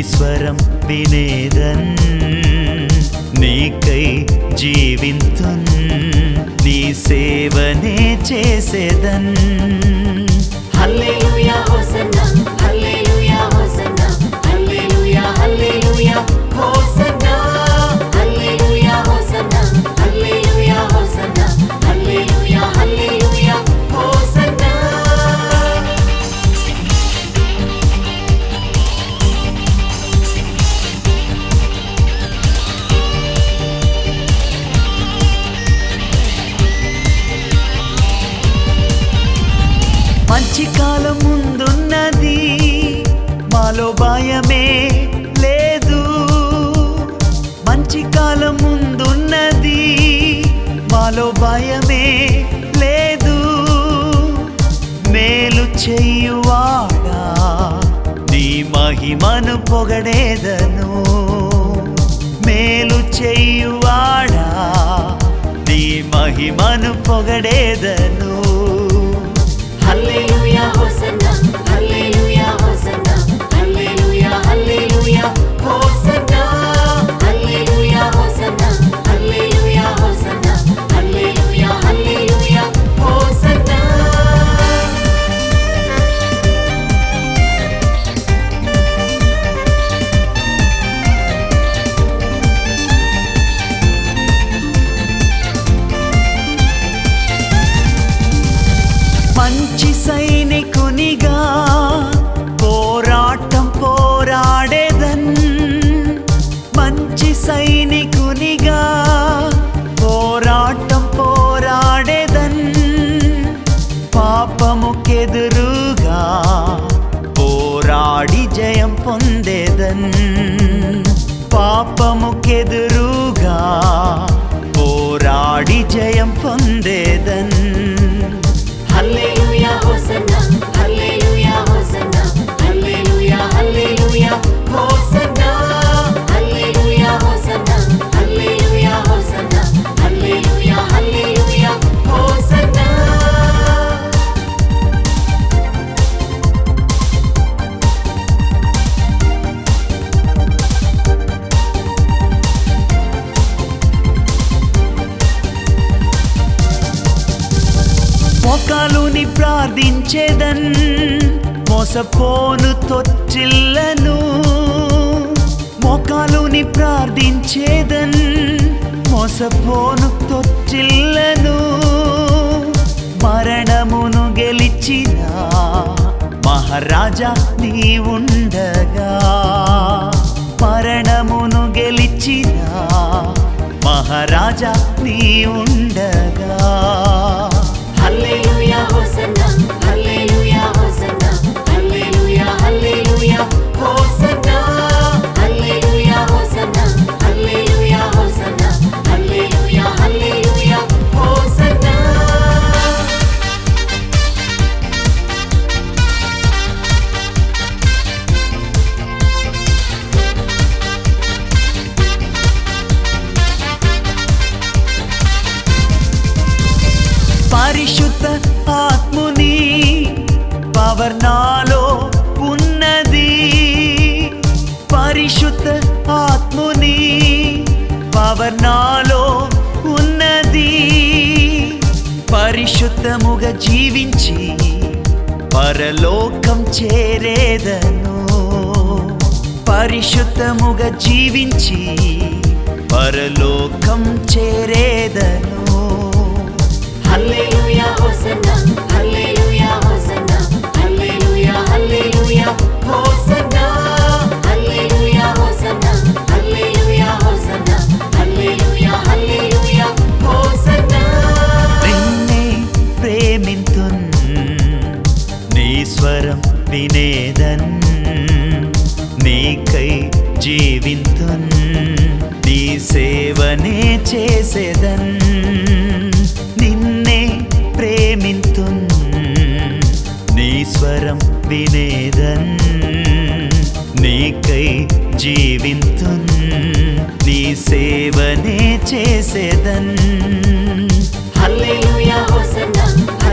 స్వరం వినేదన్ నీకై జీవింతున్ నీ సేవనే చేసేదన్ hallelujah hosanna hallelujah hosanna hallelujah hallelujah hosanna hallelujah hosanna hallelujah hosanna hallelujah hallelujah hosanna మంచి కాలం ముందున్నది మాలో భయమే లేదు మంచి కాలం ముందున్నది మాలో భయమే లేదు మేలు చెయ్యువాడా నీ మహిమను పొగడేదను మేలు చెయ్యువాడా నీ మహిమను పొగడేదను hallelujah hosanna hallelujah hosanna hallelujah hallelujah hosanna hallelujah hosanna hallelujah hosanna hallelujah hallelujah hosanna మంచి సైనికునిగా పోరాటం పోరాడేదన్ మంచి సైనికునిగా పోరాటం పోరాడేదన్ పాపముకెదురుగా పోరాడి జయం పొందేదన్ పాపముకెదురుగా పోరాడి జయం పొందేదన్ hallelujah hosanna hallelujah hosanna hallelujah hallelujah hosanna hallelujah hosanna hallelujah hosanna hallelujah hallelujah hosanna మోకాలుని ప్రార్థించేదన్ మోసపోను తొచ్చిల్లను మోకాలుని ప్రార్థించేదన్ మోసపోను తొచ్చిల్లను మరణమును గెలిచిన మహారాజా నీ ఉండగా మరణమును గెలిచిన మహారాజా నీ ఉండగా hallelujah hosanna hallelujah hosanna hallelujah hallelujah hosanna hallelujah hosanna hallelujah hosanna hallelujah hallelujah hosanna పరిశుద్ధ ఆత్ముని పవర్ నాలో ఉన్నది పరిశుద్ధ ఆత్ముని పవర్ నాలో ఉన్నది పరిశుద్ధముగా జీవించి పరలోకం చేరేదను పరిశుద్ధముగా జీవించి పరలోకం చేరేదను hallelujah hosanna hallelujah hosanna hallelujah hallelujah hosanna hallelujah hosanna hallelujah hosanna hallelujah hallelujah hosanna నిన్నే ప్రేమింతున్ నీ స్వరం వినేదన్ నీకై జీవింతున్ నీ సేవనే చేసేదన్ నిన్నే ప్రేమింతున్ నీ స్వరం వినేదన్ నీకై జీవింతున్ నీ సేవనే చేసేదన్ హల్లెలూయా హోసన్నా